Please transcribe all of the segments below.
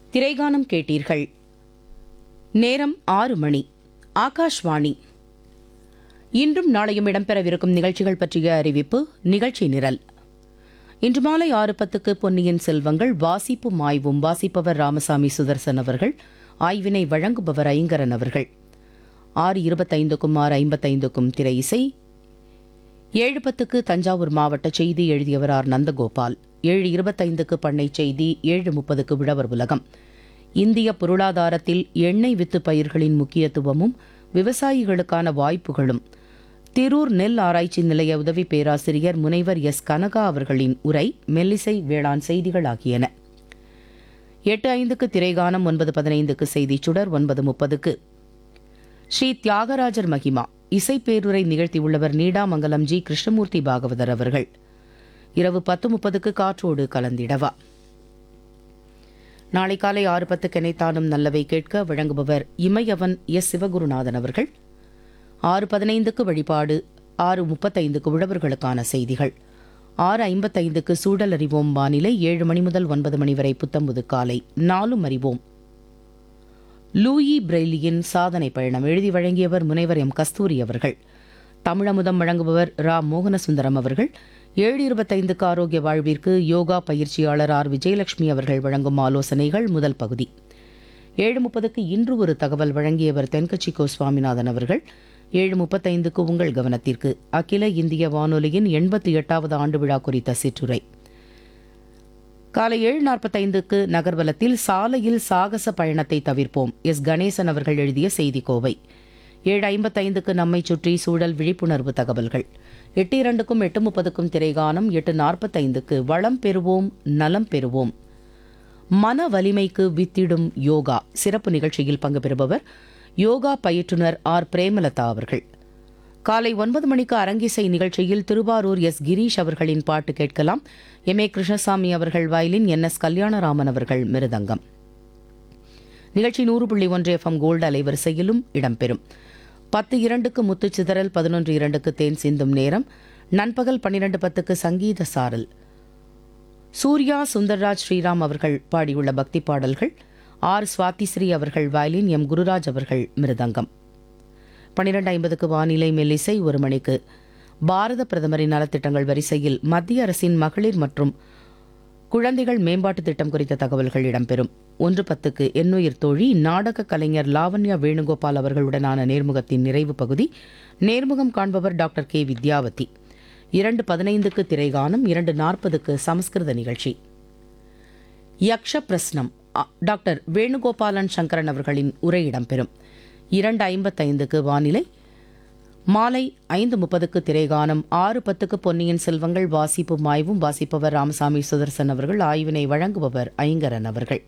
திரைகானம் கேட்டீர்கள் நேரம் ஆறு மணி ஆகாஷ்வாணி இன்றும் நாளையும் இடம்பெறவிருக்கும் நிகழ்ச்சிகள் பற்றிய அறிவிப்பு நிகழ்ச்சி நிரல் இன்று மாலை ஆறு பத்துக்கு பொன்னியின் செல்வங்கள் வாசிப்பும் ஆய்வும் வாசிப்பவர் ராமசாமி சுதர்சன் அவர்கள் ஆய்வினை வழங்குபவர் ஐங்கரன் அவர்கள் ஆறு இருபத்தைந்துக்கும் ஆறு ஐம்பத்தைந்துக்கும் திரை இசை ஏழு பத்துக்கு தஞ்சாவூர் மாவட்ட செய்தி எழுதியவர் ஆர் நந்தகோபால் ஏழு இருபத்தைந்துக்கு பண்ணை செய்தி ஏழு முப்பதுக்கு விழவர் உலகம் இந்திய பொருளாதாரத்தில் எண்ணெய் வித்து பயிர்களின் முக்கியத்துவமும் விவசாயிகளுக்கான வாய்ப்புகளும் திரூர் நெல் ஆராய்ச்சி நிலைய உதவி பேராசிரியர் முனைவர் எஸ் கனகா அவர்களின் உரை மெல்லிசை வேளாண் செய்திகள் ஆகியன எட்டு ஐந்துக்கு திரைகானம் ஒன்பது பதினைந்துக்கு செய்திச் சுடர் ஒன்பது முப்பதுக்கு ஸ்ரீ தியாகராஜர் மகிமா இசைப்பேருரை நிகழ்த்தியுள்ளவர் நீடாமங்கலம் ஜி கிருஷ்ணமூர்த்தி பாகவதர் அவர்கள் இரவு பத்து முப்பதுக்கு காற்றோடு கலந்திடவா நாளை காலை ஆறு பத்து கெனைத்தானும் நல்லவை கேட்க வழங்குபவர் இமயவன் எஸ் சிவகுருநாதன் அவர்கள் ஆறு பதினைந்துக்கு வழிபாடு ஆறு முப்பத்தைந்துக்கு உழவர்களுக்கான செய்திகள் ஆறு ஐம்பத்தைந்துக்கு சூழல் அறிவோம் வானிலை ஏழு மணி முதல் ஒன்பது மணி வரை புத்தம்புது காலை நாலும் அறிவோம் லூயி பிரெய்லியின் சாதனை பயணம் எழுதி வழங்கியவர் முனைவர் எம் கஸ்தூரி அவர்கள் தமிழமுதம் வழங்குபவர் ரா மோகனசுந்தரம் அவர்கள் ஏழு இருபத்தைந்துக்கு ஆரோக்கிய வாழ்விற்கு யோகா பயிற்சியாளர் ஆர் விஜயலட்சுமி அவர்கள் வழங்கும் ஆலோசனைகள் முதல் பகுதி ஏழு முப்பதுக்கு இன்று ஒரு தகவல் வழங்கியவர் தென்கட்சி கோ சுவாமிநாதன் அவர்கள் ஏழு முப்பத்தைந்துக்கு உங்கள் கவனத்திற்கு அகில இந்திய வானொலியின் எண்பத்தி எட்டாவது ஆண்டு விழா குறித்த சிற்றுரை காலை ஏழு நாற்பத்தைந்துக்கு நகர்வலத்தில் சாலையில் சாகச பயணத்தை தவிர்ப்போம் எஸ் கணேசன் அவர்கள் எழுதிய செய்தி கோவை ஏழு ஐம்பத்தைந்துக்கு நம்மை சுற்றி சூழல் விழிப்புணர்வு தகவல்கள் எட்டு இரண்டுக்கும் எட்டு முப்பதுக்கும் திரைகானம் எட்டு நாற்பத்தைந்துக்கு வளம் பெறுவோம் நலம் பெறுவோம் மன வலிமைக்கு வித்திடும் யோகா சிறப்பு நிகழ்ச்சியில் பங்கு பெறுபவர் யோகா பயிற்றுனர் ஆர் பிரேமலதா அவர்கள் காலை ஒன்பது மணிக்கு அரங்கிசை நிகழ்ச்சியில் திருவாரூர் எஸ் கிரீஷ் அவர்களின் பாட்டு கேட்கலாம் எம் ஏ கிருஷ்ணசாமி அவர்கள் வயலின் என் எஸ் கல்யாணராமன் அவர்கள் மிருதங்கம் நிகழ்ச்சி நூறு புள்ளி ஒன்று எஃப்எம் கோல்டு அலைவரிசையிலும் இடம்பெறும் பத்து இரண்டுக்கு முத்து சிதறல் பதினொன்று இரண்டுக்கு தேன் சிந்தும் நேரம் நண்பகல் பன்னிரண்டு பத்துக்கு சங்கீத சாரல் சூர்யா சுந்தர்ராஜ் ஸ்ரீராம் அவர்கள் பாடியுள்ள பக்தி பாடல்கள் ஆர் சுவாதிஸ்ரீ அவர்கள் வயலின் எம் குருராஜ் அவர்கள் மிருதங்கம் பன்னிரண்டு ஐம்பதுக்கு வானிலை மெல்லிசை ஒரு மணிக்கு பாரத பிரதமரின் நலத்திட்டங்கள் வரிசையில் மத்திய அரசின் மகளிர் மற்றும் குழந்தைகள் மேம்பாட்டு திட்டம் குறித்த தகவல்கள் இடம்பெறும் ஒன்று பத்துக்கு எண்ணுயிர் தோழி நாடக கலைஞர் லாவண்யா வேணுகோபால் அவர்களுடனான நேர்முகத்தின் நிறைவு பகுதி நேர்முகம் காண்பவர் டாக்டர் கே வித்யாவதி இரண்டு பதினைந்துக்கு திரைகானம் இரண்டு நாற்பதுக்கு சமஸ்கிருத நிகழ்ச்சி யக்ஷ பிரஸ்னம் அ- டாக்டர் வேணுகோபாலன் சங்கரன் அவர்களின் உரை இடம்பெறும் இரண்டு ஐம்பத்தைந்துக்கு வானிலை மாலை ஐந்து முப்பதுக்கு திரைகானம் ஆறு பத்துக்கு பொன்னியின் செல்வங்கள் வாசிப்பும் ஆய்வும் வாசிப்பவர் ராமசாமி சுதர்சன் அவர்கள் ஆய்வினை வழங்குபவர் ஐங்கரன் அவர்கள்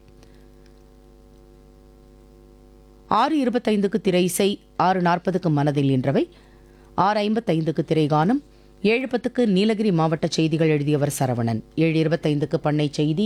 ஆறு இருபத்தைந்துக்கு திரை இசை ஆறு நாற்பதுக்கு மனதில் என்றவை ஆறு ஐம்பத்தைந்துக்கு திரைகானம் ஏழு பத்துக்கு நீலகிரி மாவட்ட செய்திகள் எழுதியவர் சரவணன் ஏழு இருபத்தைந்துக்கு பண்ணை செய்தி